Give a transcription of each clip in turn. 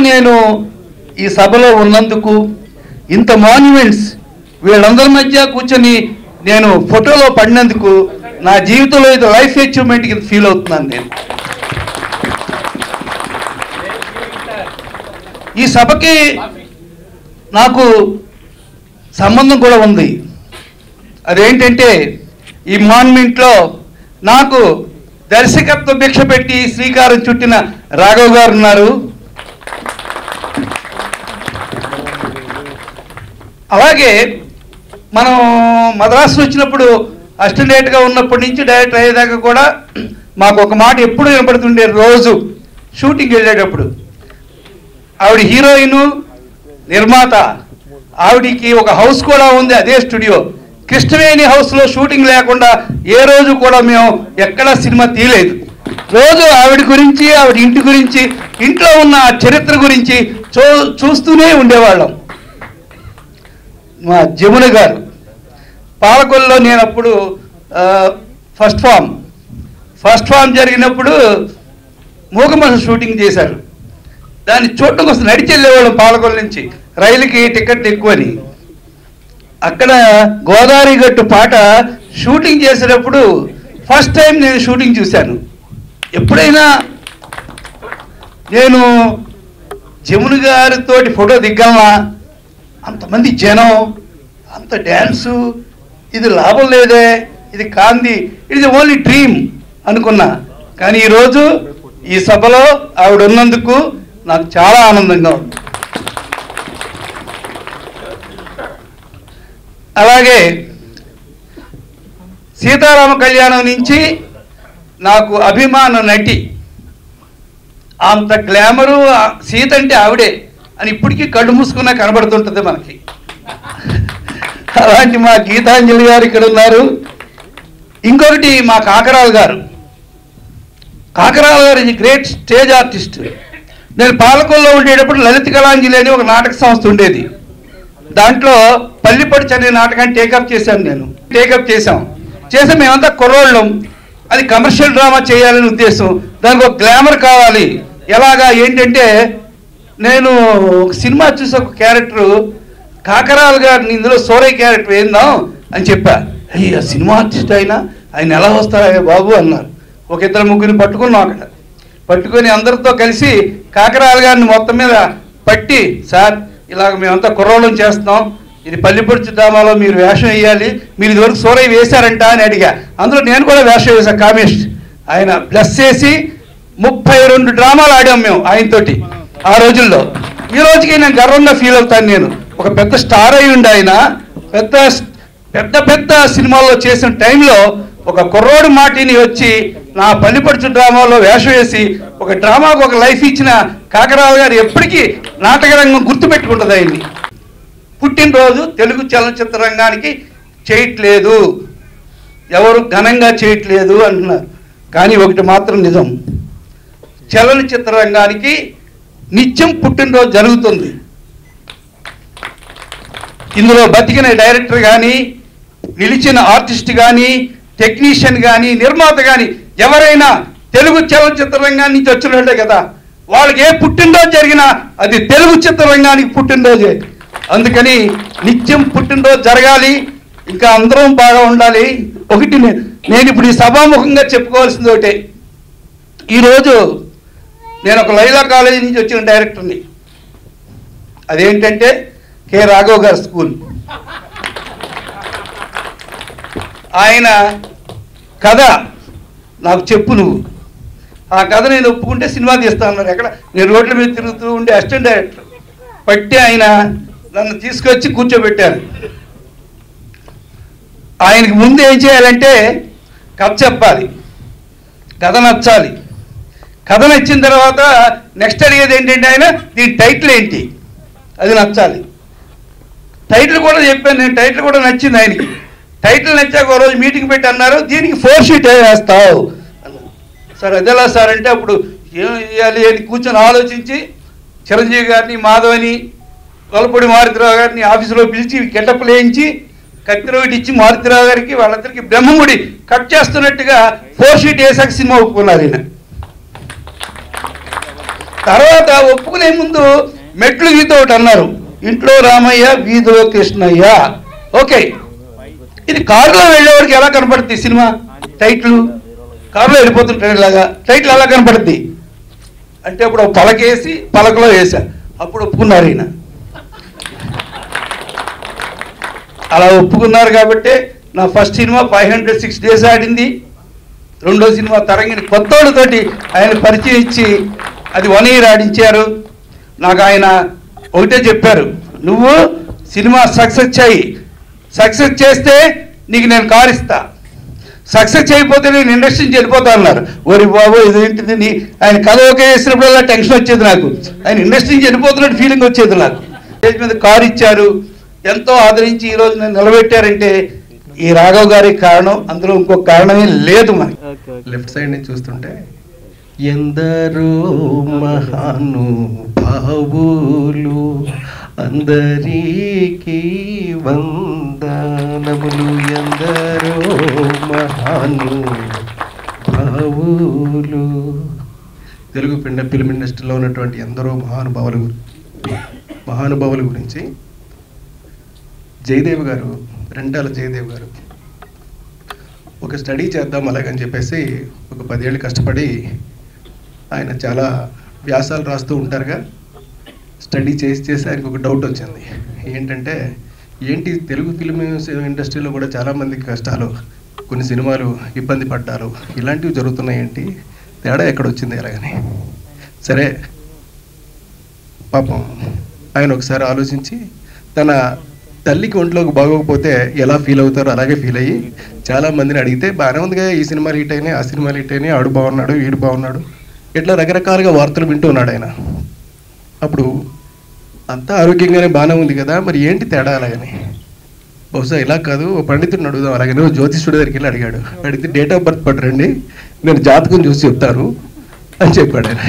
నేను ఈ సభలో ఉన్నందుకు ఇంత మాన్యుమెంట్స్ వీళ్ళందరి మధ్య కూర్చొని నేను ఫోటోలో పడినందుకు నా జీవితంలో ఇది లైఫ్ అచీవ్మెంట్ కింద ఫీల్ అవుతున్నాను నేను ఈ సభకి నాకు సంబంధం కూడా ఉంది అదేంటంటే ఈ మాన్మెంట్లో నాకు దర్శకత్వ భిక్ష పెట్టి శ్రీకారం చుట్టిన రాఘవ్ గారు ఉన్నారు అలాగే మనం మద్రాసు వచ్చినప్పుడు అసిస్టెంట్గా ఉన్నప్పటి నుంచి డైరెక్టర్ అయ్యేదాకా కూడా మాకు ఒక మాట ఎప్పుడు వినపడుతుండే రోజు షూటింగ్ వెళ్ళేటప్పుడు ఆవిడ హీరోయిన్ నిర్మాత ఆవిడికి ఒక హౌస్ కూడా ఉంది అదే స్టూడియో కృష్ణవేణి హౌస్లో షూటింగ్ లేకుండా ఏ రోజు కూడా మేము ఎక్కడా సినిమా తీయలేదు రోజు ఆవిడ గురించి ఆవిడ ఇంటి గురించి ఇంట్లో ఉన్న ఆ చరిత్ర గురించి చూ చూస్తూనే ఉండేవాళ్ళం మా జమున గారు పాలకొల్లో నేను అప్పుడు ఆ, ఫస్ట్ ఫామ్ ఫస్ట్ ఫామ్ జరిగినప్పుడు మూగమహ షూటింగ్ చేశారు దాన్ని చూడటం కోసం నడిచి వెళ్ళేవాళ్ళం పాలకొల్ల నుంచి రైలుకి టికెట్ ఎక్కువని అక్కడ గోదావరి గట్టు పాట షూటింగ్ చేసేటప్పుడు ఫస్ట్ టైం నేను షూటింగ్ చూశాను ఎప్పుడైనా నేను జమున గారితోటి ఫోటో దిగ్గలనా అంతమంది జనం అంత డ్యాన్సు ఇది లాభం లేదే ఇది కాంది ఇది ఓన్లీ డ్రీమ్ అనుకున్నా కానీ ఈరోజు ఈ సభలో ఆవిడ ఉన్నందుకు నాకు చాలా ఆనందంగా ఉంది అలాగే సీతారామ కళ్యాణం నుంచి నాకు అభిమాన నటి అంత గ్లామరు ఆ సీత అంటే ఆవిడే అని ఇప్పటికీ కళ్ళు మూసుకున్నా కనబడుతుంటుంది మనకి అలాంటి మా గీతాంజలి గారు ఇక్కడ ఉన్నారు ఇంకొకటి మా కాకరాలు గారు కాకరాల గారు ఇది గ్రేట్ స్టేజ్ ఆర్టిస్ట్ నేను పాలకొల్లో ఉండేటప్పుడు లలిత కళాంజలి అని ఒక నాటక సంస్థ ఉండేది దాంట్లో పల్లిపడిచి అనే నాటకాన్ని టేకప్ చేశాను నేను టేకప్ చేశాం చేసి మేమంతా కుర్రోళ్ళం అది కమర్షియల్ డ్రామా చేయాలని ఉద్దేశం దానికి ఒక గ్లామర్ కావాలి ఎలాగా ఏంటంటే నేను ఒక సినిమా చూసి ఒక క్యారెక్టరు కాకరాలు గారిని ఇందులో సోరై క్యారెక్టర్ ఏందాం అని చెప్పా అయ్యా సినిమా ఆర్టిస్ట్ అయినా ఆయన ఎలా వస్తారా బాబు అన్నారు ఒక ఇద్దరు ముగ్గురిని పట్టుకున్నాం అక్కడ పట్టుకొని అందరితో కలిసి కాకరాల గారిని మొత్తం మీద పట్టి సార్ ఇలాగ మేమంతా కుర్రోళ్ళం చేస్తున్నాం ఇది పల్లిపొడుచు డ్రామాలో మీరు వేషం వేయాలి మీరు ఇదివరకు సూరయ్య వేశారంట అని అడిగా అందులో నేను కూడా వేషం వేసా కామిస్ట్ ఆయన బ్లెస్ చేసి ముప్పై రెండు డ్రామాలు ఆడాం మేము ఆయనతోటి ఆ రోజుల్లో ఈ రోజుకి నేను గర్వంగా ఫీల్ అవుతాను నేను ఒక పెద్ద స్టార్ అయి ఉండి ఆయన పెద్ద పెద్ద పెద్ద సినిమాల్లో చేసిన టైంలో ఒక కుర్రోడు మాటిని వచ్చి నా పల్లిపడుచు డ్రామాలో వేషం వేసి ఒక డ్రామాకు ఒక లైఫ్ ఇచ్చిన కాకరావు గారు ఎప్పటికీ నాటక రంగం గుర్తుపెట్టుకుంటుంది ఆయన్ని పుట్టినరోజు తెలుగు చలనచిత్ర రంగానికి చేయట్లేదు ఎవరు ఘనంగా చేయట్లేదు అంటున్నారు కానీ ఒకటి మాత్రం నిజం చలనచిత్ర రంగానికి నిత్యం పుట్టినరోజు జరుగుతుంది ఇందులో బతికిన డైరెక్టర్ కానీ నిలిచిన ఆర్టిస్ట్ కానీ టెక్నీషియన్ కానీ నిర్మాత కానీ ఎవరైనా తెలుగు చలనచిత్ర రంగాన్ని నుంచి వచ్చినట్టే కదా వాళ్ళకి ఏ పుట్టినరోజు జరిగినా అది తెలుగు చిత్రరంగానికి పుట్టినరోజే అందుకని నిత్యం పుట్టినరోజు జరగాలి ఇంకా అందరం బాగా ఉండాలి ఒకటి నే- నేను ఇప్పుడు ఈ సభాముఖంగా చెప్పుకోవాల్సింది ఒకటే ఈరోజు నేను ఒక లైలా కాలేజీ నుంచి వచ్చిన డైరెక్టర్ని అదేంటంటే కె రాఘవ్ గారి స్కూల్ ఆయన కథ నాకు చెప్పు నువ్వు ఆ కథ నేను ఒప్పుకుంటే సినిమా తీస్తా అన్నారు ఎక్కడ నేను రోడ్ల మీద తిరుగుతూ ఉండే అసిస్టెంట్ డైరెక్టర్ పట్టి ఆయన నన్ను తీసుకొచ్చి కూర్చోబెట్టారు ఆయనకి ముందు ఏం చేయాలంటే కథ చెప్పాలి కథ నచ్చాలి కథ నచ్చిన తర్వాత నెక్స్ట్ అడిగేది ఏంటంటే ఆయన దీని టైటిల్ ఏంటి అది నచ్చాలి టైటిల్ కూడా చెప్పాను నేను టైటిల్ కూడా నచ్చింది ఆయనకి టైటిల్ నచ్చాక ఒక రోజు మీటింగ్ పెట్టి అన్నారు దీనికి ఫోర్ షీట్ వేస్తావు అన్నారు. సార్ అదెలా సార్ అంటే అప్పుడు ఏం చేయాలి అని కూర్చొని ఆలోచించి చిరంజీవి గారిని మాధవని గొల్లపూడి మారుతిరావు గారిని ఆఫీసులో పిలిచి గెటప్లు వేయించి కత్తిరోటి ఇచ్చి మారుతిరావు గారికి వాళ్ళందరికీ బ్రహ్మముడి కట్ చేస్తున్నట్టుగా ఫోర్ షీట్ వేసాక సినిమా ఒప్పుకున్నారు ఈయన తర్వాత ఒప్పుకునే ముందు మెట్లు గీత ఒకటి అన్నారు ఇంట్లో రామయ్య వీధిలో కృష్ణయ్య ఓకే ఇది కారులో వెళ్ళేవాడికి ఎలా కనపడుతుంది ఈ సినిమా టైటిల్ కారులో వెళ్ళిపోతుంటాడు ఇలాగా టైటిల్ ఎలా కనపడుద్ది అంటే అప్పుడు ఒక పలకేసి పలకలో వేసా అప్పుడు ఒప్పుకున్నారు ఈయన అలా ఒప్పుకున్నారు కాబట్టి నా first cinema five hundred six days ఆడింది రెండో సినిమా తరంగిణి కొత్తోళ్ళతోటి ఆయన పరిచయం ఇచ్చి అది వన్ ఇయర్ ఆడించారు నాకు ఆయన ఒకటే చెప్పారు నువ్వు సినిమా సక్సెస్ చేయి సక్సెస్ చేస్తే నీకు నేను కారు ఇస్తా సక్సెస్ చేయకపోతే నేను ఇండస్ట్రీ నుంచి వెళ్ళిపోతా అన్నారు ఓరి బాబు ఇదేంటిది నీ ఆయన కథ ఓకే చేసినప్పుడల్లా టెన్షన్ వచ్చేది నాకు ఆయన ఇండస్ట్రీ నుంచి వెళ్ళిపోతున్నట్టు ఫీలింగ్ వచ్చేది నాకు స్టేజ్ మీద కారు ఇచ్చారు ఎంతో ఆదరించి ఈరోజు నేను నిలబెట్టారంటే ఈ రాఘవ్ గారికి కారణం అందులో ఇంకొక కారణమే లేదు మనకి లెఫ్ట్ సైడ్ నుంచి చూస్తుంటే ఎందరో మహాను భావులు అందరికీ వందనములు ఎందరో మహాను భావులు తెలుగు పిండ ఫిల్మ్ ఇండస్ట్రీలో ఉన్నటువంటి ఎందరో మహానుభావులు గు- మహానుభావుల గురించి జయదేవ్ గారు రెంటాల జయదేవ్ గారు ఒక స్టడీ చేద్దాం అలాగని చెప్పేసి ఒక పదేళ్ళు కష్టపడి ఆయన చాలా వ్యాసాలు రాస్తూ ఉంటారుగా స్టడీ చేసి చేసి ఆయనకు ఒక డౌట్ వచ్చింది ఏంటంటే ఏంటి తెలుగు ఫిల్మ్ ఇండస్ట్రీలో కూడా చాలామందికి కష్టాలు కొన్ని సినిమాలు ఇబ్బంది పడ్డారు ఇలాంటివి జరుగుతున్నాయి ఏంటి తేడా ఎక్కడ వచ్చింది ఎలాగని సరే పాపం ఆయన ఒకసారి ఆలోచించి తన తల్లికి ఒంట్లోకి బాగోకపోతే ఎలా ఫీల్ అవుతారో అలాగే ఫీల్ అయ్యి చాలా మందిని అడిగితే బాగానే ఉందిగా ఈ సినిమాలు హిట్ అయినాయి ఆ సినిమాలు హిట్ అయినాయి ఆడు బాగున్నాడు వీడు బాగున్నాడు ఇట్లా రకరకాలుగా వార్తలు వింటూ ఉన్నాడు ఆయన అప్పుడు అంతా ఆరోగ్యంగానే బాగానే ఉంది కదా మరి ఏంటి తేడా అలాగని బహుశా ఇలా కాదు ఓ పండితుడిని అడుగుదాం అలాగని ఓ జ్యోతిష్యుడి దగ్గరికి వెళ్ళి అడిగాడు అడిగితే డేట్ ఆఫ్ బర్త్ పట్టరండి నేను జాతకం చూసి చెప్తాను అని చెప్పాడు ఆయన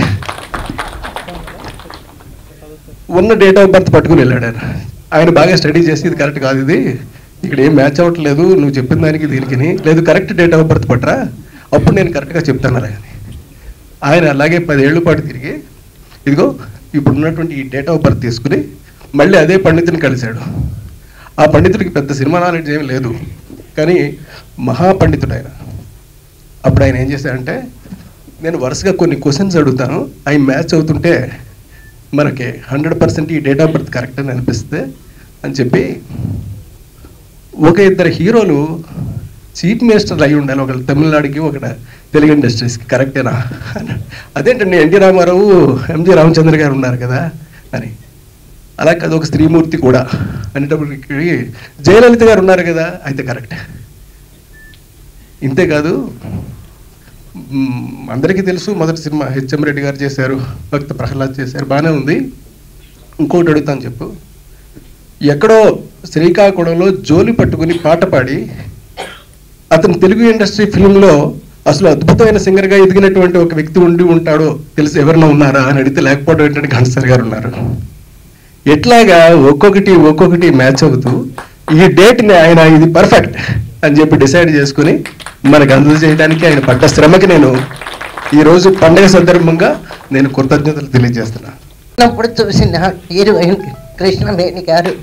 ఉన్న డేట్ ఆఫ్ బర్త్ పట్టుకుని వెళ్ళాడు ఆయన ఆయన బాగా స్టడీ చేసి ఇది కరెక్ట్ కాదు ఇది ఇక్కడ ఏం మ్యాచ్ అవ్వట్లేదు నువ్వు చెప్పిన దానికి దీనికి లేదు కరెక్ట్ డేట్ ఆఫ్ బర్త్ పట్టరా అప్పుడు నేను కరెక్ట్గా చెప్తాను అలాగని ఆయన అలాగే పదేళ్ల పాటు తిరిగి ఇదిగో ఇప్పుడు ఉన్నటువంటి ఈ డేట్ ఆఫ్ బర్త్ తీసుకుని మళ్ళీ అదే పండితుని కలిశాడు ఆ పండితుడికి పెద్ద సినిమా నాలెడ్జ్ ఏమీ లేదు కానీ మహాపండితుడు ఆయన అప్పుడు ఆయన ఏం చేశాడంటే నేను వరుసగా కొన్ని క్వశ్చన్స్ అడుగుతాను అవి మ్యాచ్ అవుతుంటే మనకి హండ్రెడ్ పర్సెంట్ ఈ డేట్ ఆఫ్ బర్త్ కరెక్ట్ అని అనిపిస్తే అని చెప్పి ఒక ఇద్దరు హీరోలు చీఫ్ మినిస్టర్ అయి ఉండాలి ఒకళ్ళు తమిళనాడుకి ఒకటి తెలుగు ఇండస్ట్రీస్కి కరెక్టేనా అన్నాడు. అదేంటండి ఎన్టీ రామారావు ఎంజి రామచంద్ర గారు ఉన్నారు కదా అని అలా కాదు ఒక స్త్రీమూర్తి కూడా అనేటప్పటికి జయలలిత గారు ఉన్నారు కదా అయితే కరెక్ట్ ఇంతేకాదు మ్, అందరికీ తెలుసు మొదటి సినిమా హెచ్ఎం రెడ్డి గారు చేశారు భక్త ప్రహ్లాద్ చేశారు బాగానే ఉంది ఇంకోటి అడుగుతాను చెప్పు ఎక్కడో శ్రీకాకుళంలో జోలి పట్టుకుని పాట పాడి అతను తెలుగు ఇండస్ట్రీ ఫిల్మ్లో అసలు అద్భుతమైన సింగర్గా ఎదిగినటువంటి ఒక వ్యక్తి ఉండి ఉంటాడో తెలిసి ఎవరైనా ఉన్నారా అని అడిగితే లేకపోవడం ఏంటంటే ఘంటసారి గారు ఉన్నారు ఎట్లాగా ఒక్కొక్కటి ఒక్కొక్కటి మ్యాచ్ అవుతూ ఈ డేట్ని ఆయన ఇది పర్ఫెక్ట్ అని చెప్పి డిసైడ్ చేసుకుని మనకు అందజేయడానికి ఆయన పడ్డ శ్రమకి నేను ఈరోజు పండగ సందర్భంగా నేను కృతజ్ఞతలు తెలియజేస్తున్నాను చిన్నప్పుడు చూసిన హీరోయిన్ కృష్ణవేణి గారు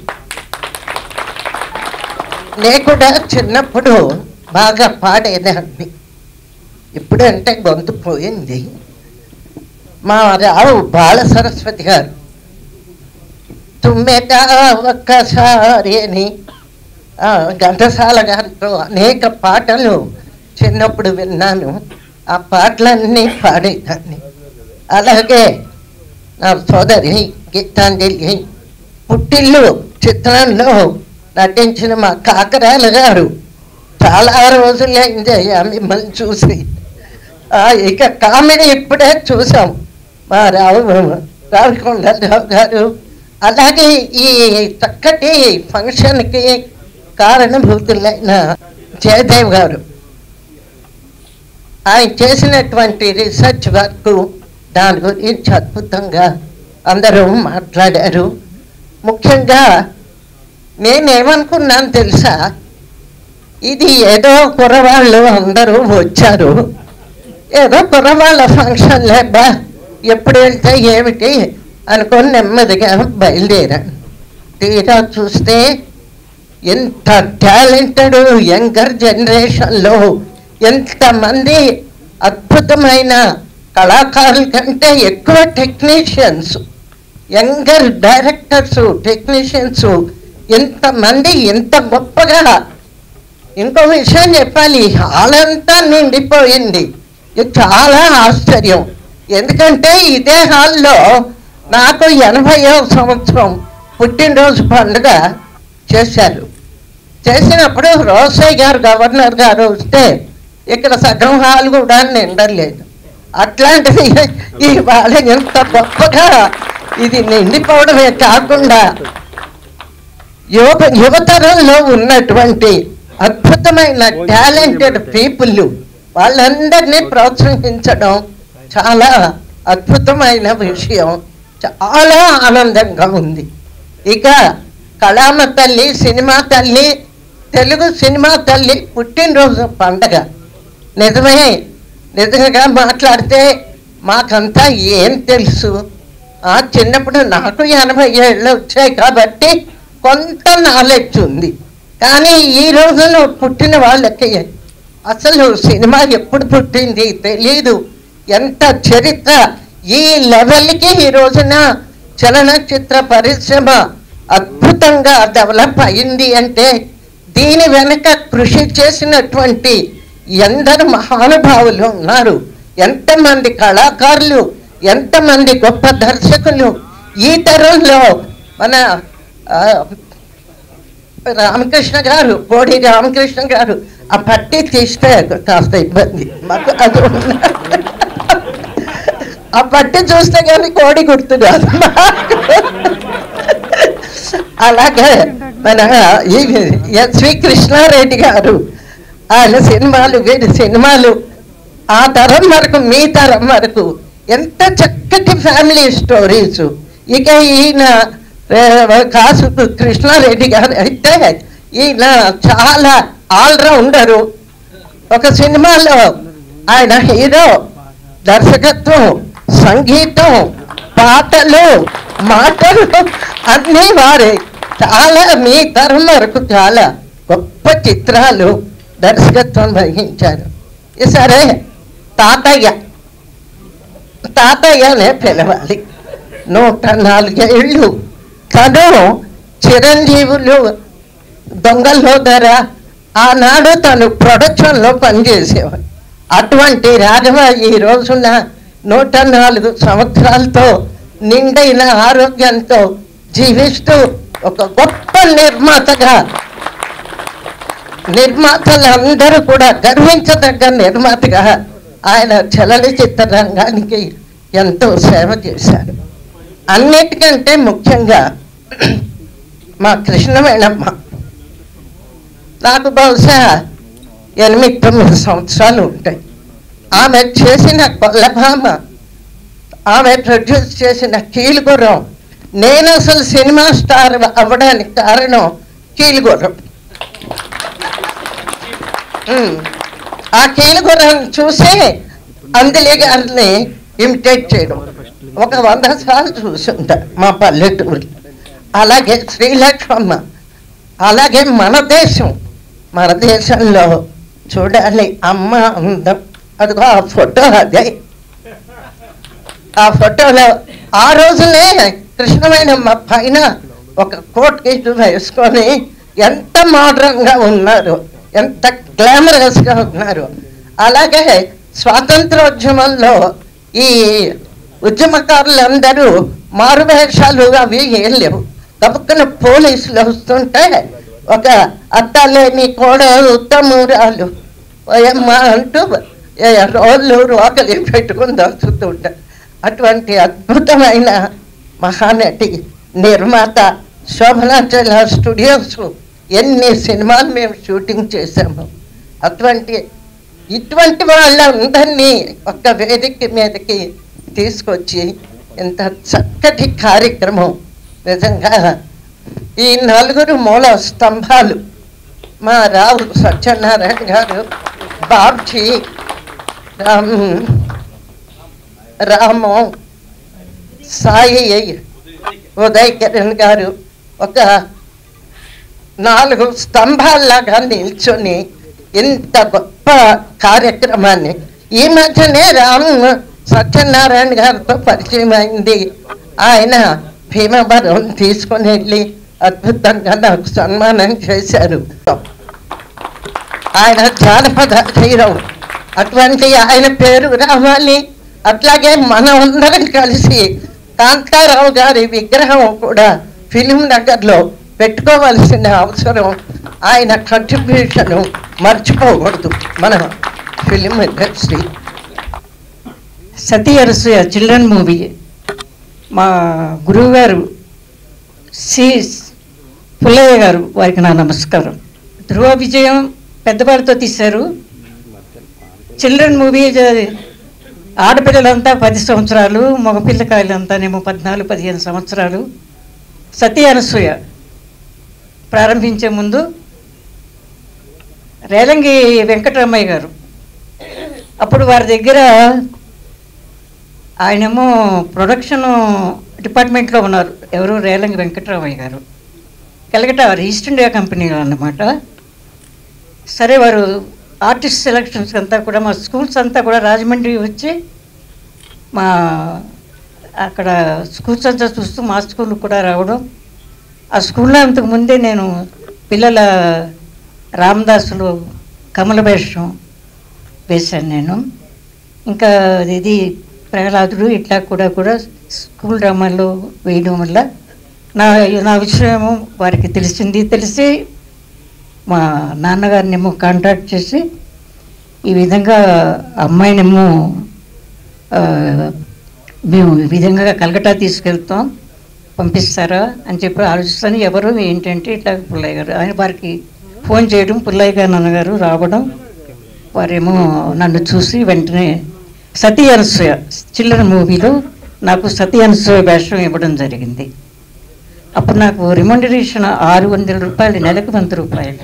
నేను కూడా చిన్నప్పుడు బాగా పాడేదాన్ని ఇప్పుడంటే గొంతు పోయింది మా రావు బాల సరస్వతి గారు తుమ్మెద ఒక్కసారి అని ఆ, ఘంటసాల గారితో అనేక పాటలు చిన్నప్పుడు విన్నాను ఆ పాటలన్నీ పాడేదాన్ని అలాగే నా సోదరి గీతాంజలి పుట్టిల్లు చిత్రంలో నటించిన మా కాకరాల గారు చాలా రోజులైంది అయ్యా మిమ్మల్ని చూసి ఆ, ఇక కామెడీ ఇప్పుడే చూసాం మా రావు రావికొండరావు గారు అలాగే ఈ చక్కటి ఫంక్షన్కి కారణభూతులైన జయదేవ్ గారు ఆయన చేసినటువంటి రీసెర్చ్ వర్క్ దాని గురించి అద్భుతంగా అందరూ మాట్లాడారు ముఖ్యంగా నేనేమనుకున్నాను తెలుసా ఇది ఏదో కుర్రవాళ్ళు అందరూ వచ్చారు ఏదో కుర్రవాళ్ళ ఫంక్షన్ లేబ్బా ఎప్పుడు వెళ్తే ఏమిటి అనుకొని నెమ్మదిగా బయలుదేరాను తీరా చూస్తే ఎంత టాలెంటెడ్ యంగర్ జనరేషన్లో ఎంతమంది అద్భుతమైన కళాకారుల కంటే ఎక్కువ టెక్నీషియన్స్ యంగర్ డైరెక్టర్స్ టెక్నీషియన్స్ ఎంతమంది ఎంత గొప్పగా ఇంకో విషయం చెప్పాలి హాల్ అంతా నిండిపోయింది ఇది చాలా ఆశ్చర్యం ఎందుకంటే ఇదే హాల్లో నాకు ఎనభైవ సంవత్సరం పుట్టినరోజు పండుగ చేశారు చేసినప్పుడు రోసయ్య గారు గవర్నర్ గారు వస్తే ఇక్కడ సగం హాల్ కూడా నిండలేదు అట్లాంటిది ఇవాళ ఎంత గొప్పగా ఇది నిండిపోవడమే కాకుండా యువ యువతరంలో ఉన్నటువంటి అద్భుతమైన టాలెంటెడ్ పీపుల్ వాళ్ళందరినీ ప్రోత్సహించడం చాలా అద్భుతమైన విషయం చాలా ఆనందంగా ఉంది ఇక కళామ తల్లి సినిమా తల్లి తెలుగు సినిమా తల్లి పుట్టినరోజు పండగ నిజమే నిజంగా మాట్లాడితే మాకంతా ఏం తెలుసు ఆ చిన్నప్పుడు నాకు ఎనభై ఏళ్ళు వచ్చాయి కాబట్టి కొంత నాలెడ్జ్ ఉంది కానీ ఈ రోజున పుట్టిన వాళ్ళకి అసలు సినిమా ఎప్పుడు పుట్టింది తెలీదు ఎంత చరిత్ర ఈ లెవెల్కి ఈ రోజున చలనచిత్ర పరిశ్రమ అద్భుతంగా డెవలప్ అయింది అంటే దీని వెనక కృషి చేసినటువంటి ఎందరు మహానుభావులు ఉన్నారు ఎంతమంది కళాకారులు ఎంతమంది గొప్ప దర్శకులు ఈ తరంలో మన ఆ, రామకృష్ణ గారు బోడి రామకృష్ణ గారు ఆ పట్టి తీస్తే కాస్త ఇబ్బంది మాకు అది ఉన్న- ఆ పట్టి చూస్తే కానీ కోడి గుర్తు కాదు అలాగే మన ఈ ఎస్వి కృష్ణారెడ్డి గారు ఆయన సినిమాలు వీరి సినిమాలు ఆ తరం వరకు మీ తరం వరకు ఎంత చక్కటి ఫ్యామిలీ స్టోరీస్ ఇక ఈయన ఏ, కాసు కృష్ణారెడ్డి గారు అయితే ఈయన చాలా ఆల్రౌండరు ఒక సినిమాలో ఆయన హీరో దర్శకత్వం సంగీతం పాటలు మాటలు అన్నీ వారే చాలా మీ తరం వరకు చాలా గొప్ప చిత్రాలు దర్శకత్వం వహించారు ఈ సరే తాతయ్య తాతయ్యనే పిలవాలి నూట నాలుగేళ్ళు తను చిరంజీవులు దొంగల్లో ధర ఆనాడు తను ప్రొడక్షన్లో పనిచేసేవాడు అటువంటి రాఘవ ఈ రోజున నూట నాలుగు సంవత్సరాలతో నిండైన ఆరోగ్యంతో జీవిస్తూ ఒక గొప్ప నిర్మాతగా నిర్మాతలందరూ కూడా గర్వించదగ్గ నిర్మాతగా ఆయన చలనచిత్ర రంగానికి ఎంతో సేవ చేశారు అన్నిటికంటే ముఖ్యంగా మా కృష్ణవేణమ్మ నాకు బహుశా ఎనిమిది తొమ్మిది సంవత్సరాలు ఉంటాయి ఆమె చేసిన కొల్లభామ ఆమె ప్రొడ్యూస్ చేసిన కీలుగుర్రం నేను అసలు సినిమా స్టార్ అవ్వడానికి కారణం కీలుగుర్రం ఉమ్. ఆ కీలుగుర్రం చూసి అంజలి గారిని ఇమిటేట్ చేయడం ఒక వంద సార్లు చూసుంటా మా పల్లెటూరు అలాగే శ్రీలక్ష్మమ్మ అలాగే మన దేశం మన దేశంలో చూడాలి అమ్మ అందం అదిగో ఆ ఫోటో అదే ఆ ఫోటోలో ఆ రోజునే కృష్ణవేణమ్మ పైన ఒక కోట్ గిట్టు వేసుకొని ఎంత మోడర్న్గా ఉన్నారు ఎంత గ్లామరస్గా ఉన్నారు అలాగే స్వాతంత్రోద్యమంలో ఈ ఉద్యమకారులందరూ మారువేషాలు అవి ఏం లేవు గబుక్కున పోలీసులు వస్తుంటే ఒక అత్తలేని కోడ ఉత్తమురాలు ఓయమ్మ అంటూ ఏ రోళ్ళు రోకలి పెట్టుకుని దొరుకుతుంటారు అటువంటి అద్భుతమైన మహానటి నిర్మాత శోభనాచల స్టూడియోస్ ఎన్ని సినిమాలు మేము షూటింగ్ చేశాము అటువంటి ఇటువంటి వాళ్ళందరినీ ఒక వేదిక మీదకి తీసుకొచ్చి ఇంత చక్కటి కార్యక్రమం నిజంగా ఈ నలుగురు మూల స్తంభాలు మా రావు సత్యనారాయణ గారు బాబ్జీ రామ్ రాము సాయి ఉదయ్ కిరణ్ గారు ఒక నాలుగు స్తంభాల్లాగా నిల్చొని ఇంత గొప్ప కార్యక్రమాన్ని ఈ మధ్యనే రామ్ సత్యనారాయణ గారితో పరిచయం అయింది ఆయన భీమవరం తీసుకుని వెళ్ళి అద్భుతంగా నాకు సన్మానం చేశారు ఆయన జానపద హీరో అటువంటి ఆయన పేరు రావాలి అట్లాగే మనం అందరం కలిసి కాంతారావు గారి విగ్రహం కూడా ఫిలిం నగర్లో పెట్టుకోవాల్సిన అవసరం ఆయన కంట్రిబ్యూషన్ మర్చిపోకూడదు మన film industry Sati Anasuya children movie మా గురువు గారు సి పుల్లయ్య గారు వారికి నా నమస్కారం ధ్రువ విజయం పెద్దవాళ్ళతో తీశారు చిల్డ్రన్ మూవీ జ- ఆడపిల్లలంతా పది సంవత్సరాలు మగపిల్లకాయలంతానేమో పద్నాలుగు పదిహేను సంవత్సరాలు సతీ అనసూయ ప్రారంభించే ముందు రేలంగి వెంకటరమయ్య గారు అప్పుడు వారి దగ్గర ఆయనేమో ప్రొడక్షన్ డిపార్ట్మెంట్లో ఉన్నారు ఎవరు రేలంగి వెంకటరామయ్య గారు కలకట ఈస్ట్ ఇండియా కంపెనీలో అన్నమాట సరే వారు ఆర్టిస్ట్ సెలక్షన్స్ అంతా కూడా మా స్కూల్స్ అంతా కూడా రాజమండ్రి వచ్చి మా అక్కడ స్కూల్స్ అంతా చూస్తూ మా స్కూల్ కూడా రావడం ఆ స్కూల్లో అంతకు ముందే నేను పిల్లల రామదాసులు కమల వేషం వేశాను నేను ఇంకా ఇది ప్రహ్లాదుడు ఇట్లా కూడా కూడా స్కూల్ డ్రామాల్లో వేయడం వల్ల నా నా విషయం వారికి తెలిసింది తెలిసి మా నాన్నగారినేమో కాంటాక్ట్ చేసి ఈ విధంగా అమ్మాయినేమో ఆ, మేము ఈ విధంగా కలకటా తీసుకెళ్తాం పంపిస్తారా అని చెప్పి ఆలోచిస్తాను ఎవరు ఏంటంటే ఇట్లా పుల్లయ్య గారు ఆయన వారికి ఫోన్ చేయడం పుల్లయ్య గారు నాన్నగారు రావడం వారేమో నన్ను చూసి వెంటనే సతీ అనసూయ చిల్లర మూవీలో నాకు సతీ అనసూయ వేషం ఇవ్వడం జరిగింది అప్పుడు నాకు రిమండరేషన్ ఆరు వందల రూపాయలు నెలకు వంద రూపాయలు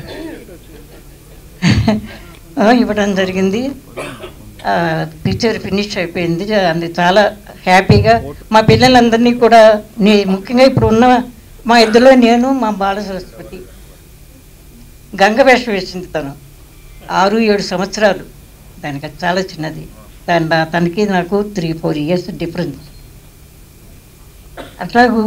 ఆ, ఇవ్వడం జరిగింది పిక్చర్ ఫినిష్ అయిపోయింది అది చాలా హ్యాపీగా మా పిల్లలందరినీ కూడా నే ముఖ్యంగా ఇప్పుడు ఉన్న మా ఇద్దరులో నేను మా బాల సరస్వతి గంగ వేషం వేసింది తను ఆరు ఏడు సంవత్సరాలు దానికి అది చాలా చిన్నది దాని నా- తనకి నాకు త్రీ ఫోర్ ఇయర్స్ డిఫరెన్స్ అట్లాగూ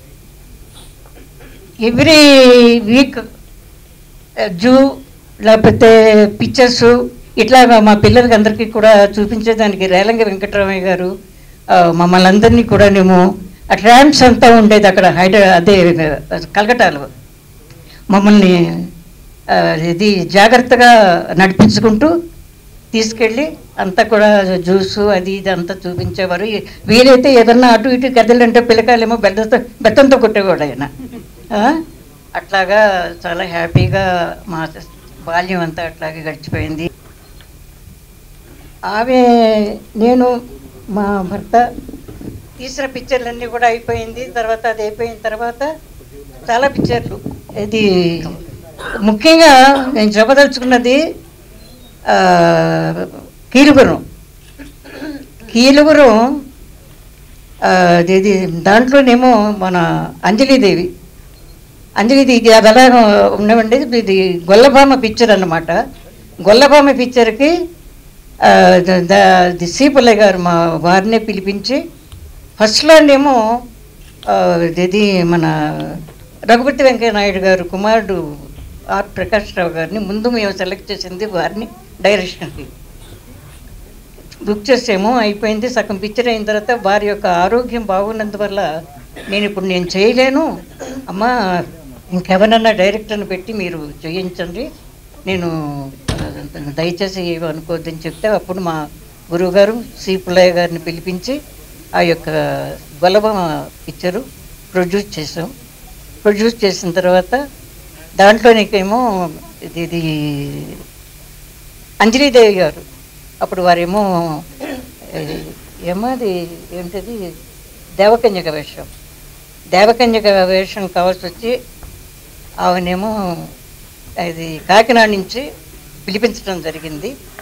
ఎవ్రీ వీక్ జూ లేకపోతే పిక్చర్స్ ఇట్లాగా మా పిల్లలకి అందరికీ కూడా చూపించేదానికి రేలంగి వెంకటరామయ్య గారు ఆ, మమ్మల్ని అందరినీ కూడా మేము ఆ ట్రామ్స్ అంతా ఉండేది అక్కడ హైదరా అదే ఆ, కలకటాలో మమ్మల్ని ఆ, ఇది జాగ్రత్తగా నడిపించుకుంటూ తీసుకెళ్ళి అంతా కూడా జ్యూసు అది ఇది అంతా చూపించేవారు ఈ- వీలైతే ఏదన్నా అటు ఇటు గదిలంటే పిల్లకాయలేమో బెడ్డతో బెత్తంతో కొట్టేవాడు ఆయన ఆ? అట్లాగా చాలా హ్యాపీగా మా బాల్యం అంతా అట్లాగే గడిచిపోయింది ఆమె నేను మా భర్త తీసిన పిక్చర్లన్నీ కూడా అయిపోయింది తర్వాత అది అయిపోయిన తర్వాత చాలా పిక్చర్లు ఇది ముఖ్యంగా నేను చెప్పదలుచుకున్నది ఆ, కీలుగురం కీలుగురం ఆ, ఇది దాంట్లోనేమో మన అంజలీదేవి అంజలిది ఇది అది అలా ఉండవండి ఇది గొల్లభామ పిక్చర్ అన్నమాట గొల్లభామ పిక్చర్కి ఆ, ద- ద- ది సీపుల్లయ్య గారు మా వారినే పిలిపించి ఫస్ట్లోనేమో ఆ, ఇది మన రఘుపతి వెంకయ్య నాయుడు గారు కుమారుడు ఆర్ ప్రకాష్ రావు గారిని ముందు మేము సెలెక్ట్ చేసింది వారిని డైరెక్షన్కి బుక్ చేసేమో అయిపోయింది సగం పిక్చర్ అయిన తర్వాత వారి యొక్క ఆరోగ్యం బాగున్నందువల్ల నేను ఇప్పుడు నేను చేయలేను అమ్మా ఇంకెవరన్నా డైరెక్టర్ని పెట్టి మీరు చేయించండి నేను ఆ, దయచేసి ఏమి అనుకోవద్దని చెప్తే అప్పుడు మా గురువుగారు సి పుల్లయ్య గారిని పిలిపించి ఆ యొక్క గొలబ పిక్చరు ప్రొడ్యూస్ చేసాం ప్రొడ్యూస్ చేసిన తర్వాత దాంట్లో నీకేమో ఇది ఇది అంజలీదేవి గారు అప్పుడు వారేమో ఏ, ఏమో అది ఏంటది దేవకన్యక వేషం దేవకన్యక వేషం కావాల్సి వచ్చి ఆమెనేమో అది కాకినాడ నుంచి పిలిపించడం జరిగింది